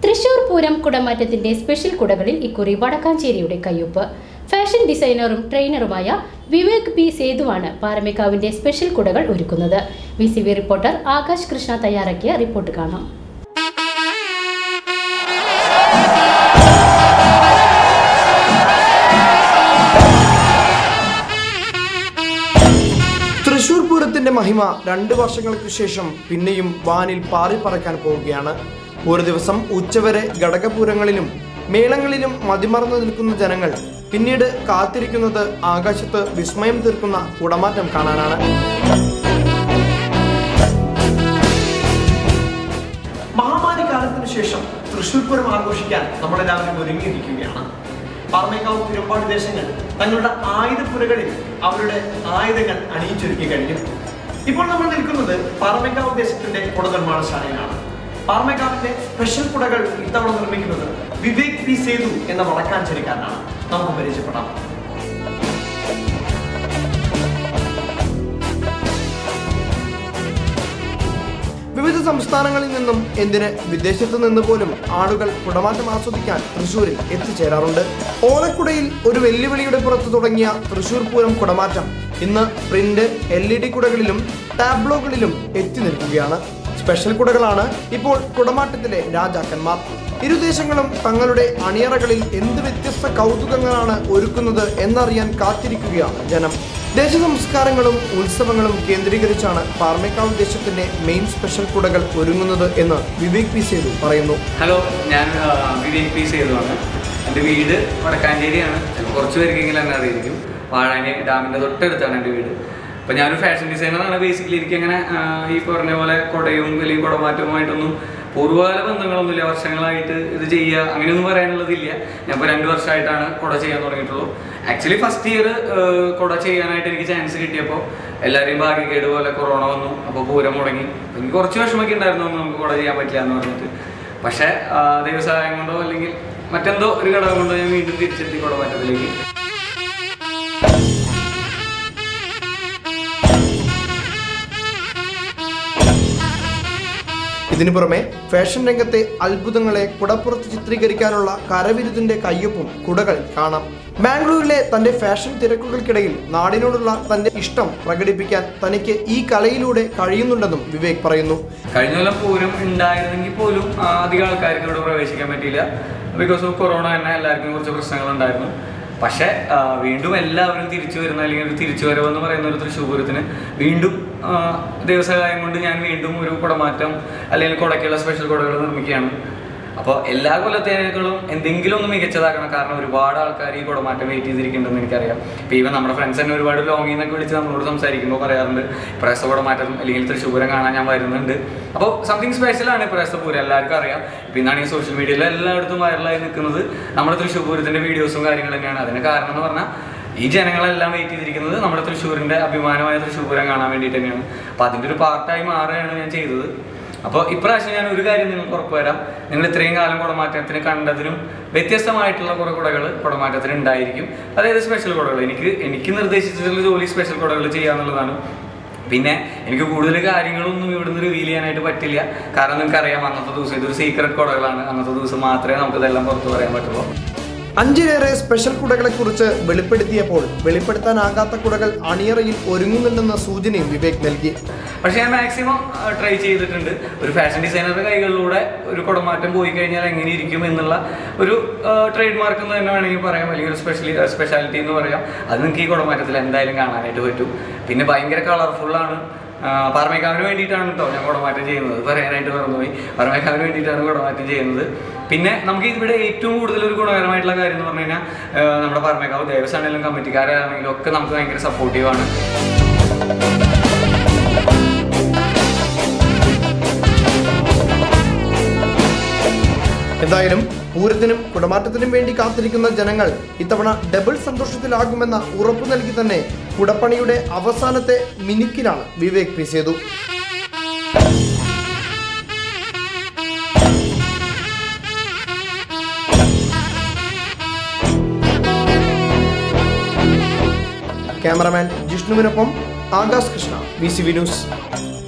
തൃശൂർ പൂരം കുടമാറ്റത്തിന്റെ സ്പെഷ്യൽ കുടകളിൽ ഇക്കുറി വടക്കാഞ്ചേരിയുടെ കയ്യൊപ്പ് ഫാഷൻ ഡിസൈനറും ട്രെയിനറുമായ വിവേക് പി സേതുവാണ് പാറമേക്കാവിന്റെ സ്പെഷ്യൽ കുടകൾ ഒരുക്കുന്നത് V C V reporter Akash Krishna തയ്യാറാക്കിയ റിപ്പോർട്ട് കാണാം തൃശൂർ പൂരത്തിന്റെ മഹിമ രണ്ട് വർഷങ്ങൾക്ക് ശേഷം പിന്നെയും വാനിൽ പാറിപ്പറക്കാൻ പോവുകയാണ് ഒരു ദിവസം ഉച്ചവരെ ഘടകപൂരങ്ങളിലും മേളങ്ങളിലും മതിമറന്നു നിൽക്കുന്ന ജനങ്ങൾ പിന്നീട് കാത്തിരിക്കുന്നത് ആകാശത്ത് വിസ്മയം തീർക്കുന്ന കുടമാറ്റം കാണാനാണ് മഹാമാരി കാലത്തിന് ശേഷം തൃശൂർ പൂരം ആഘോഷിക്കാൻ നമ്മളെല്ലാവരും ഒരുങ്ങിയിരിക്കുകയാണ് പാർമേക്കാവ് തിരുമ്പാട് ദേശങ്ങൾ തങ്ങളുടെ ആയുധപ്പുരകളിൽ അവരുടെ ആയുധങ്ങൾ അണിയിച്ചൊരുക്കി കഴിഞ്ഞു ഇപ്പോൾ നമ്മൾ നിൽക്കുന്നത് പാർമേക്കാവ് ദേശത്തിന്റെ കുട നിർമ്മാണശാലയിലാണ് പാർമേക്കാവിന്റെ സ്പെഷ്യൽ കുടകൾ ഇത്തവണ നിർമ്മിക്കുന്നത് വിവേക് പി സേതു എന്ന വടക്കാഞ്ചേരിക്കാരനാണ് നമുക്ക് പരിചയപ്പെടാം വിവിധ സംസ്ഥാനങ്ങളിൽ നിന്നും എന്തിന് വിദേശത്തു നിന്ന് പോലും ആളുകൾ കുടമാറ്റം ആസ്വദിക്കാൻ തൃശൂരിൽ എത്തിച്ചേരാറുണ്ട് ഓലക്കുടയിൽ ഒരു വെല്ലുവിളിയുടെ പുറത്ത് തുടങ്ങിയ തൃശൂർ പൂരം കുടമാറ്റം ഇന്ന് പ്രിന്റ് എൽ ഇ ഡി കുടകളിലും ടാബ്ലോകളിലും എത്തി നിൽക്കുകയാണ് സ്പെഷ്യൽ കുടകളാണ് ഇപ്പോൾ കുടമാറ്റത്തിലെ രാജാക്കന്മാർ ഇരുദേശങ്ങളും തങ്ങളുടെ അണിയറകളിൽ എന്ത് വ്യത്യസ്ത കൗതുകങ്ങളാണ് ഒരുക്കുന്നത് എന്നറിയാൻ കാത്തിരിക്കുകയാണ് ജനം ദേശസംസ്കാരങ്ങളും ഉത്സവങ്ങളും കേന്ദ്രീകരിച്ചാണ് പാർമേക്കാവ് ദേശത്തിന്റെ മെയിൻ സ്പെഷ്യൽ കുടകൾ ഒരുങ്ങുന്നത് എന്ന് വിവേക് പി സേതു പറയുന്നു ഹലോ ഞാൻ ആ, വിവേക് പി സേതുവാണ് എൻ്റെ വീട് വടക്കാഞ്ചേരിയാണ് ചിലപ്പോൾ കുറച്ച് പേർക്കെങ്കിലും എന്നെ അറിയിരിക്കും വാഴാനി ഡാമിൻ്റെ തൊട്ടടുത്താണ് എൻ്റെ വീട് അപ്പോൾ ഞാനൊരു ഫാഷൻ ഡിസൈനറാണ് ബേസിക്കലി എനിക്കങ്ങനെ ആ, ഈ പറഞ്ഞ പോലെ കുടയും അല്ലെങ്കിൽ കുടമാറ്റവുമായിട്ടൊന്നും പൂർവ്വകാല ബന്ധങ്ങളൊന്നുമില്ല വർഷങ്ങളായിട്ട് ഇത് ചെയ്യുക അങ്ങനെയൊന്നും പറയാനുള്ളതില്ല ഞാൻ ഇപ്പോൾ രണ്ട് വർഷമായിട്ടാണ് കുട ചെയ്യാൻ തുടങ്ങിയിട്ടുള്ളൂ ആക്ച്വലി ഫസ്റ്റ് ഇയർ കുട ചെയ്യാനായിട്ട് എനിക്ക് ചാൻസ് കിട്ടിയപ്പോൾ എല്ലാവരെയും ഭാഗ്യക്കേട് പോലെ കൊറോണ വന്നു അപ്പോൾ പൂരം മുടങ്ങി അപ്പോൾ എനിക്ക് കുറച്ച് വിഷമമൊക്കെ ഉണ്ടായിരുന്നു നമുക്ക് കുട ചെയ്യാൻ പറ്റില്ല എന്ന് പറഞ്ഞിട്ട് പക്ഷേ ആ, ദൈവസഹായം കൊണ്ടോ അല്ലെങ്കിൽ മറ്റെന്തോ ഒരു ഘടകം കൊണ്ടോ ഞാൻ വീണ്ടും തിരിച്ചെത്തി കുടമാറ്റത്തിലേക്ക് ഇതിനു പുറമെ ഫാഷൻ രംഗത്തെ അത്ഭുതങ്ങളെ കുടപ്പുറത്ത് ചിത്രീകരിക്കാനുള്ള കരവിരുതിന്റെ കയ്യൊപ്പും കുടകളിൽ കാണാം ബാംഗ്ലൂരിലെ തന്റെ ഫാഷൻ തിരക്കുകൾക്കിടയിൽ നാടിനോടുള്ള തന്റെ ഇഷ്ടം പ്രകടിപ്പിക്കാൻ തനിക്ക് ഈ കലയിലൂടെ കഴിയുന്നുണ്ടെന്നും വിവേക് പറയുന്നു കഴിഞ്ഞ കൊല്ലം പൂരം ഉണ്ടായിരുന്നെങ്കിൽ പോലും ആ, അധികം ആൾക്കാർക്ക് ഇവിടെ പ്രവേശിക്കാൻ പറ്റിയില്ല ബിക്കോസ് ഓഫ് കൊറോണ തന്നെ എല്ലാവർക്കും കുറച്ച് പ്രശ്നങ്ങൾ ഉണ്ടായിരുന്നു പക്ഷേ ആ, വീണ്ടും എല്ലാവരും തിരിച്ചു വരുന്ന അല്ലെങ്കിൽ ഒരു തിരിച്ചു വരവെന്ന് പറയുന്ന ഒരു തൃശ്ശൂർ പൂരത്തിന് വീണ്ടും ആ, ദൈവസഹായം കൊണ്ട് ഞാൻ വീണ്ടും ഒരു കുടമാറ്റം അല്ലെങ്കിൽ കുടയ്ക്കുള്ള സ്പെഷ്യൽ കുടകൾ നിർമ്മിക്കുകയാണ് അപ്പോൾ എല്ലാ കൊല്ലത്തേക്കാളും എന്തെങ്കിലും ഒന്ന് മികച്ചതാക്കണം കാരണം ഒരുപാട് ആൾക്കാർ ഈ കുടമാറ്റം വെയിറ്റ് ചെയ്തിരിക്കുന്നുണ്ടെന്ന് എനിക്കറിയാം ഇപ്പോൾ ഈവൻ നമ്മുടെ ഫ്രണ്ട്സ് തന്നെ ഒരുപാട് ലോങ്ങിൽ നിന്നൊക്കെ വിളിച്ച് നമ്മളോട് സംസാരിക്കുമ്പോൾ പറയാറുണ്ട് പ്രേസ കുടമാറ്റം അല്ലെങ്കിൽ തൃശ്ശൂരം കാണാൻ ഞാൻ വരുന്നുണ്ട് അപ്പോൾ സംതിങ് സ്പെഷ്യലാണ് പ്രേസ പൂരം എല്ലാവർക്കും അറിയാം ഇപ്പോൾ ഇന്നാണ് ഈ സോഷ്യൽ മീഡിയയിൽ എല്ലായിടത്തും വൈറലായി നിൽക്കുന്നത് നമ്മുടെ തൃശ്ശൂർ പൂരത്തിൻ്റെ വീഡിയോസും കാര്യങ്ങളും തന്നെയാണ് അതിന് കാരണം എന്ന് പറഞ്ഞാൽ ഈ ജനങ്ങളെല്ലാം വെയിറ്റ് ചെയ്തിരിക്കുന്നത് നമ്മുടെ തൃശ്ശൂരിൻ്റെ അഭിമാനമായ തൃശ്ശൂർ പൂരം കാണാൻ വേണ്ടിയിട്ട് തന്നെയാണ് അപ്പോൾ അതിൻ്റെ ഒരു പാർട്ടായി മാറുകയാണ് ഞാൻ ചെയ്തത് അപ്പോൾ ഇപ്രാവശ്യം ഞാൻ ഒരു കാര്യം നിങ്ങൾക്ക് ഉറപ്പുവരാം നിങ്ങൾ ഇത്രയും കാലം കുടമാറ്റത്തിന് കണ്ടതിനും വ്യത്യസ്തമായിട്ടുള്ള കുറേ കുടകൾ കുടമാറ്റത്തിന് ഉണ്ടായിരിക്കും അതായത് സ്പെഷ്യൽ കുടകൾ എനിക്ക് എനിക്ക് നിർദ്ദേശിച്ചിട്ടുള്ള ജോലി സ്പെഷ്യൽ കുടകൾ ചെയ്യാന്നുള്ളതാണ് പിന്നെ എനിക്ക് കൂടുതൽ കാര്യങ്ങളൊന്നും ഇവിടുന്ന് റിവീൽ ചെയ്യാനായിട്ട് പറ്റില്ല കാരണം നിങ്ങൾക്ക് അറിയാം അന്നത്തെ ദിവസം ഇതൊരു സീക്രട്ട് കുടകളാണ് അന്നത്തെ ദിവസം മാത്രമേ നമുക്ക് ഇതെല്ലാം പുറത്ത് പറയാൻ പറ്റുള്ളൂ അഞ്ചിലേറെ സ്പെഷ്യൽ കുടകളെ കുറിച്ച് വെളിപ്പെടുത്തിയപ്പോൾ വെളിപ്പെടുത്താനാകാത്ത കുടകൾ അണിയറയിൽ ഒരുങ്ങുന്നുണ്ടെന്ന സൂചനയും വിവേക് നൽകി പക്ഷെ ഞാൻ മാക്സിമം ട്രൈ ചെയ്തിട്ടുണ്ട് ഒരു ഫാഷൻ ഡിസൈനറുടെ കൈകളിലൂടെ ഒരു കുടമാറ്റം പോയി കഴിഞ്ഞാൽ എങ്ങനെ ഇരിക്കും എന്നുള്ള ഒരു ട്രേഡ് മാർക്ക് എന്ന് തന്നെ വേണമെങ്കിൽ പറയാം അല്ലെങ്കിൽ ഒരു സ്പെഷ്യലി സ്പെഷ്യാലിറ്റി എന്ന് പറയാം അത് നിങ്ങൾക്ക് ഈ കുടമാറ്റത്തിൽ എന്തായാലും കാണാനായിട്ട് പറ്റും പിന്നെ ഭയങ്കര കളർഫുള്ളാണ് പാർമേക്കാവിന് വേണ്ടിയിട്ടാണ് കേട്ടോ ഞാൻ കുടമാറ്റം ചെയ്യുന്നത് പറയാനായിട്ട് മറന്നുപോയി പാർമേക്കാവിന് വേണ്ടിയിട്ടാണ് കുടമാറ്റം ചെയ്യുന്നത് പിന്നെ നമുക്ക് ഇവിടെ ഏറ്റവും കൂടുതൽ ഒരു ഗുണകരമായിട്ടുള്ള കാര്യം എന്ന് പറഞ്ഞു കഴിഞ്ഞാൽ ആ, നമ്മുടെ പാർമേക്കാവ് ദേവസ്വമാണെങ്കിലും കമ്മിറ്റിക്കാരാണെങ്കിലും ഒക്കെ നമുക്ക് ഭയങ്കര സപ്പോർട്ടീവാണ് എന്തായാലും പൂരത്തിനും കുടമാറ്റത്തിനും വേണ്ടി കാത്തിരിക്കുന്ന ജനങ്ങൾ ഇത്തവണ ഡബിൾ സന്തോഷത്തിലാകുമെന്ന ഉറപ്പു നൽകി തന്നെ കുടപ്പണിയുടെ അവസാനത്തെ മിനുക്കിലാണ് വിവേക് പി സേതു ക്യാമറമാൻ ജിഷ്ണുവിനൊപ്പം Akash Krishna V C V news